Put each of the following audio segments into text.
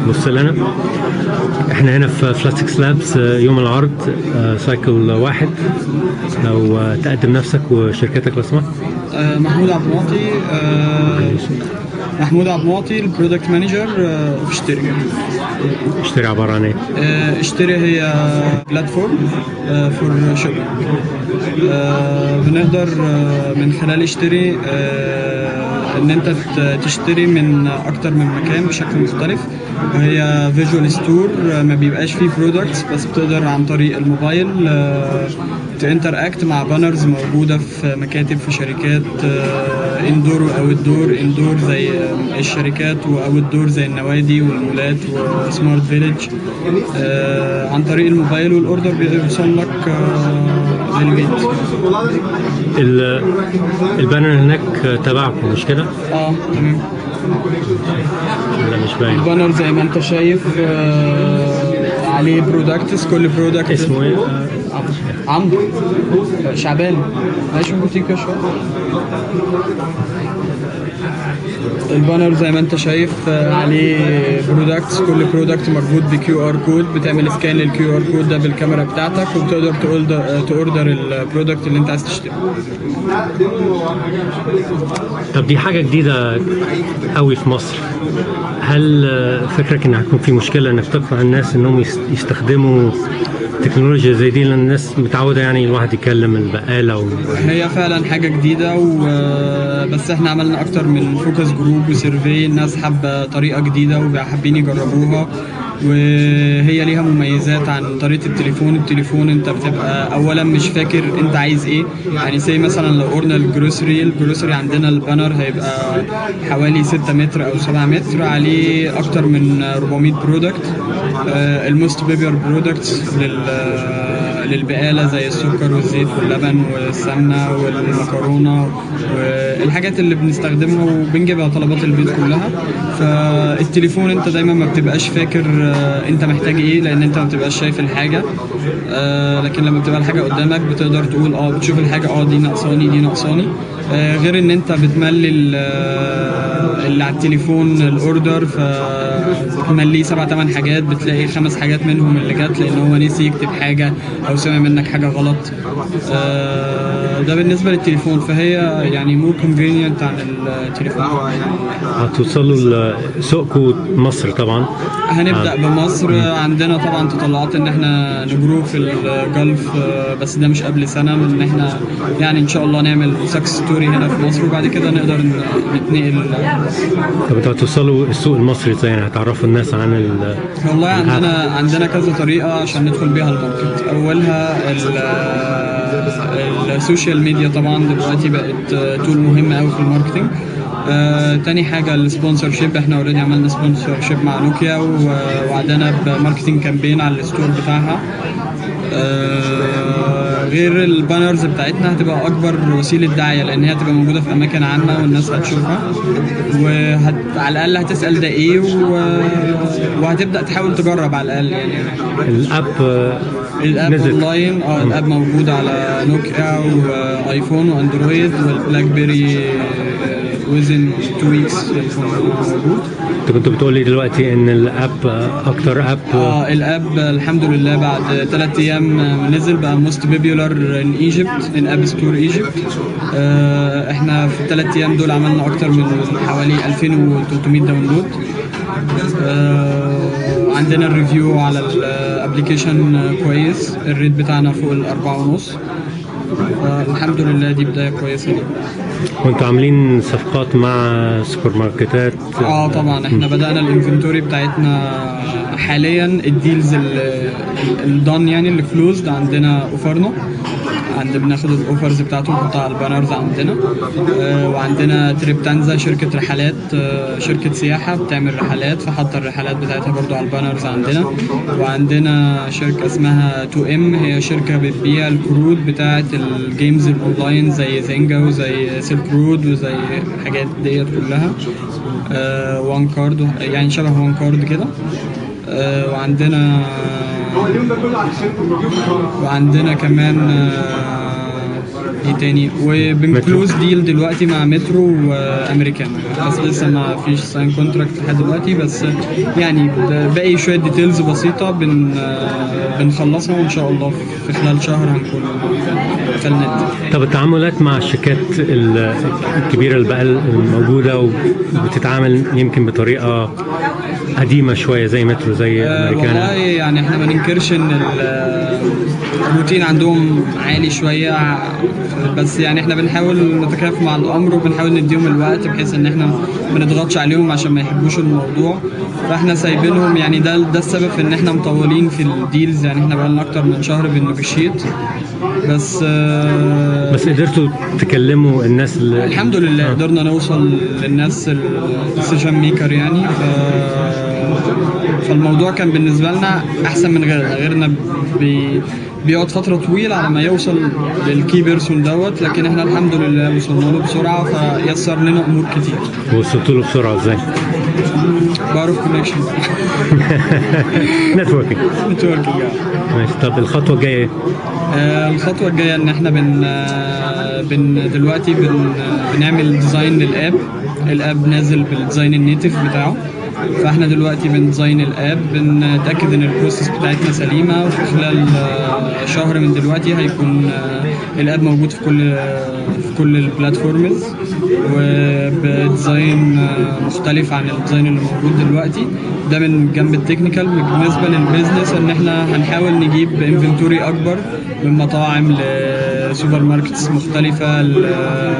بص لنا احنا هنا في فلاتكس لابس يوم العرض آه، سايكل واحد لو آه، تقدم نفسك وشركتك لو سمحت آه، محمود عبد المعطي آه، محمود عبد المعطي البرودكت مانجر آه، في اشتري اشتري عباره عن ايه؟ آه، اشتري هي بلاتفورم فور شوبينج بنقدر آه، من خلال اشتري آه، ان انت ت- تشتري من اكتر من مكان بشكل مختلف وهي فيجوال ستور ما بيبقاش فيه برودكتس بس بتقدر عن طريق الموبايل تانتر اكت مع بانرز موجوده في مكاتب في شركات اندور واوت دور اندور زي آه، الشركات واوت دور زي النوادي والمولات وسمارت فيليج عن طريق الموبايل والاوردر بيوصل لك آه، للبيت ال- البانر هناك تبعكم مش كده؟ اه تمام ولا مش باين؟ البانر زي ما انت شايف آه، عليه برودكتس كل برودكت اسمه ايه؟ آه، عمرو آه، شعبان ماشي بوتيك يا شباب البانر زي ما انت شايف آه، عليه برودكتس كل برودكت مربوط بكيو ار كود بتعمل سكان للكيو ار كود ده بالكاميرا بتاعتك وبتقدر تقول- آه، تاوردر البرودكت اللي انت عايز تشتريه طب دي حاجه جديده قوي في مصر هل آه، فكرك ان هيكون في مشكله انك تقنع الناس انهم يس- يستخدموا تكنولوجيا زي دي لان الناس متعوده يعني الواحد يكلم البقاله و... هي فعلا حاجة جديدة و... بس احنا عملنا اكتر من فوكس جروب وسيرفي الناس حابة طريقة جديدة وحابين يجربوها وهي ليها مميزات عن طريقة التليفون التليفون انت بتبقى اولا مش فاكر انت عايز ايه يعني زي مثلا لو قلنا الجروسري الجروسري عندنا البانر هيبقى حوالي 6 متر او 7 متر عليه اكتر من 400 برودكت الموست بيبير برودكتس لل للبقالة زي السكر والزيت واللبن والسمنة والمكرونة والحاجات اللي بنستخدمها وبنجيبها طلبات البيت كلها فالتليفون انت دايما ما بتبقاش فاكر آه، انت محتاج ايه لان انت ما بتبقاش شايف الحاجة آه، لكن لما بتبقى الحاجة قدامك بتقدر تقول اه بتشوف الحاجة اه دي ناقصاني دي ناقصاني آه، غير ان انت بتملي ال- آه، اللي على التليفون الاوردر فبتمليه سبع ثمان حاجات بتلاقي خمس حاجات منهم اللي جت لان هو نسي يكتب حاجه او سمع منك حاجه غلط آه، ده بالنسبه للتليفون فهي يعني مور كونفينينت عن التليفون هتوصلوا لسوقكم مصر طبعا هنبدا بمصر عندنا طبعا تطلعات ان احنا نجرو في الجلف آه، بس ده مش قبل سنه ان احنا يعني ان شاء الله نعمل سكس ستوري هنا في مصر وبعد كده نقدر ن- نتنقل طب انتوا هتوصلوا السوق المصري ازاي يعني هتعرفوا الناس عن ال... والله عندنا عندنا كذا طريقة عشان ندخل بيها الماركت أولها ال- السوشيال ميديا طبعا دلوقتي بقت تول مهمة أوي في الماركتينج آه، تاني حاجة السبونسر شيب احنا اوريدي عملنا سبونسر شيب مع نوكيا و- وعدنا بماركتينج كامبين على الستور بتاعها آه، غير البانرز بتاعتنا هتبقى اكبر وسيله دعايه لان هي هتبقى موجوده في اماكن عامه والناس هتشوفها وهت... على الاقل هتسال ده ايه و... وهتبدا تحاول تجرب على الاقل يعني الاب آه، الاب نزل اونلاين اه الاب موجود على نوكيا وايفون واندرويد والبلاك بيري وزن تو ويكس موجود انت كنت بتقول لي دلوقتي ان الاب آه، اكتر اب آه، اه الاب الحمد لله بعد ثلاث ايام نزل بقى موست بيبيولار ان ايجيبت ان اب ستور ايجيبت احنا في الثلاث ايام دول عملنا اكتر من حوالي 2300 داونلود آه، عندنا الريفيو على الابلكيشن كويس الريت بتاعنا فوق الأربعة ونص الحمد لله دي بداية كويسة لينا وانتوا عاملين صفقات مع سوبر ماركتات اه طبعا احنا بدأنا الانفنتوري بتاعتنا حاليا الديلز الدون يعني اللي كلوزد عندنا اوفرنا عند بناخد الاوفرز بتاعتهم نحطها على البانرز عندنا آه وعندنا تريب تانزا شركة رحلات آه شركة سياحة بتعمل رحلات فحاطة الرحلات بتاعتها برضو على البانرز عندنا وعندنا شركة اسمها 2 ام هي شركة بتبيع الكروت بتاعت الجيمز الاونلاين زي زينجا وزي سيلك رود وزي الحاجات ديت كلها آه وان كارد يعني شبه وان كارد كده آه وعندنا وعندنا كمان آه ايه تاني وبنكلوز ديل دلوقتي مع مترو وامريكان بس لسه ما فيش ساين كونتراكت لحد دلوقتي بس يعني ب- باقي شويه ديتيلز بسيطه بن آه، بنخلصها وان شاء الله في خلال شهر هنكون قفلنا طب التعاملات مع الشركات ال- الكبيره اللي بقى الموجوده وبتتعامل يمكن بطريقه قديمه شويه زي مترو زي آه، والله امريكانا يعني احنا ما ننكرش ان ال- الروتين عندهم عالي شويه بس يعني احنا بنحاول نتكيف مع الامر وبنحاول نديهم الوقت بحيث ان احنا ما نضغطش عليهم عشان ما يحبوش الموضوع فاحنا سايبينهم يعني ده ده السبب في ان احنا مطولين في الديلز يعني احنا بقالنا اكتر من شهر بننجشيت بس آه، بس قدرتوا تكلموا الناس اللي الحمد لله آه. قدرنا نوصل للناس الديسيجن ميكر يعني ف... فالموضوع كان بالنسبه لنا احسن من غيرنا غيرنا بي... بيقعد فتره طويله على ما يوصل للكي بيرسون دوت لكن احنا الحمد لله وصلنا له بسرعه فيسر لنا امور كتير وصلتوا له بسرعه ازاي؟ بعرف كونكشن نتوركينج نتوركينج ماشي طب الخطوه الجايه ايه؟ آه، الخطوة الجاية إن إحنا بن آه، بن دلوقتي بن بنعمل ديزاين للآب الآب نازل بالديزاين النيتف بتاعه فاحنا دلوقتي بنديزاين الاب بنتاكد ان البروسيس بتاعتنا سليمه وفي خلال آه، شهر من دلوقتي هيكون آه، الاب موجود في كل في كل البلاتفورمز وبديزاين آه، مختلف عن الديزاين اللي موجود دلوقتي ده من جنب التكنيكال بالنسبه للبيزنس ان احنا هنحاول نجيب انفنتوري اكبر من مطاعم لسوبر ماركتس مختلفه ل-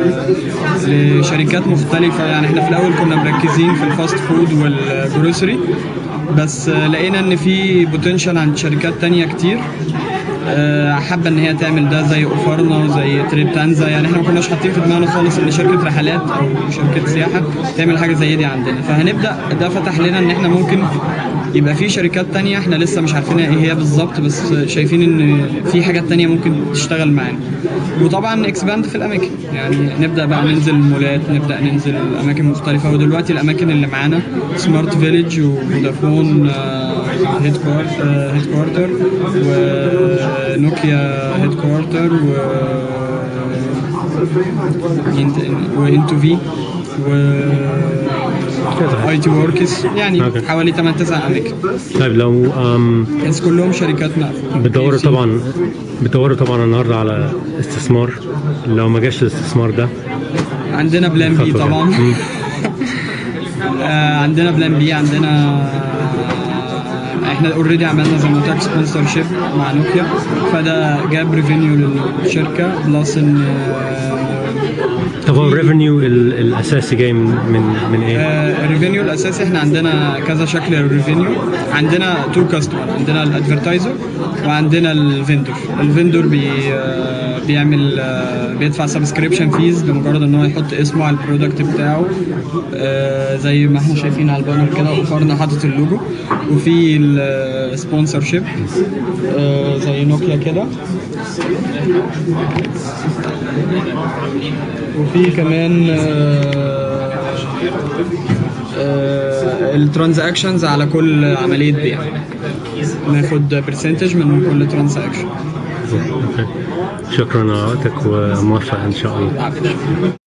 لشركات مختلفه يعني احنا في الاول كنا مركزين في الفاست فود والجروسري بس آه، لقينا ان في بوتنشال عند شركات تانية كتير آه، حابه ان هي تعمل ده زي اوفرنا وزي تريب تانزا يعني احنا ما كناش حاطين في دماغنا خالص ان شركه رحلات او شركه سياحه تعمل حاجه زي دي عندنا فهنبدا ده فتح لنا ان احنا ممكن يبقى في شركات تانية احنا لسه مش عارفين ايه هي بالظبط بس شايفين ان في حاجات تانية ممكن تشتغل معانا وطبعا اكسباند في الاماكن يعني نبدا بقى ننزل المولات نبدا ننزل اماكن مختلفه ودلوقتي الاماكن اللي معانا سمارت فيليج وفودافون هيد هيد كوارتر ونوكيا هيد كوارتر و وانتو في و اي تي وركس يعني أوكي. حوالي 8 9 اماكن طيب لو أم بس كلهم شركات مقفوله بتدوروا PFC. طبعا بتدوروا طبعا النهارده على استثمار لو ما جاش الاستثمار ده عندنا بلان بي خطوة طبعا مم. آه، عندنا بلان بي عندنا احنا اوريدي عملنا زي ما قلت لك سبونسر شيب مع نوكيا فده جاب ريفينيو للشركه بلس ان طب هو الريفينيو الاساسي جاي من من من ايه؟ الريفينيو الاساسي احنا عندنا كذا شكل للريفينيو عندنا تو كاستمر عندنا الادفرتايزر وعندنا الفندور الفندور بي آه، بيعمل آه، بيدفع سبسكريبشن فيز بمجرد ان هو يحط اسمه على البرودكت بتاعه آه، زي ما احنا شايفين على البانر كده اوفرنا حاطط اللوجو وفي السبونسر شيب زي نوكيا كده وفي كمان الترانزاكشنز على كل عمليه بيع ناخد برسنتج من كل ترانزاكشن أوكي. شكرا على وقتك وموفق ان شاء الله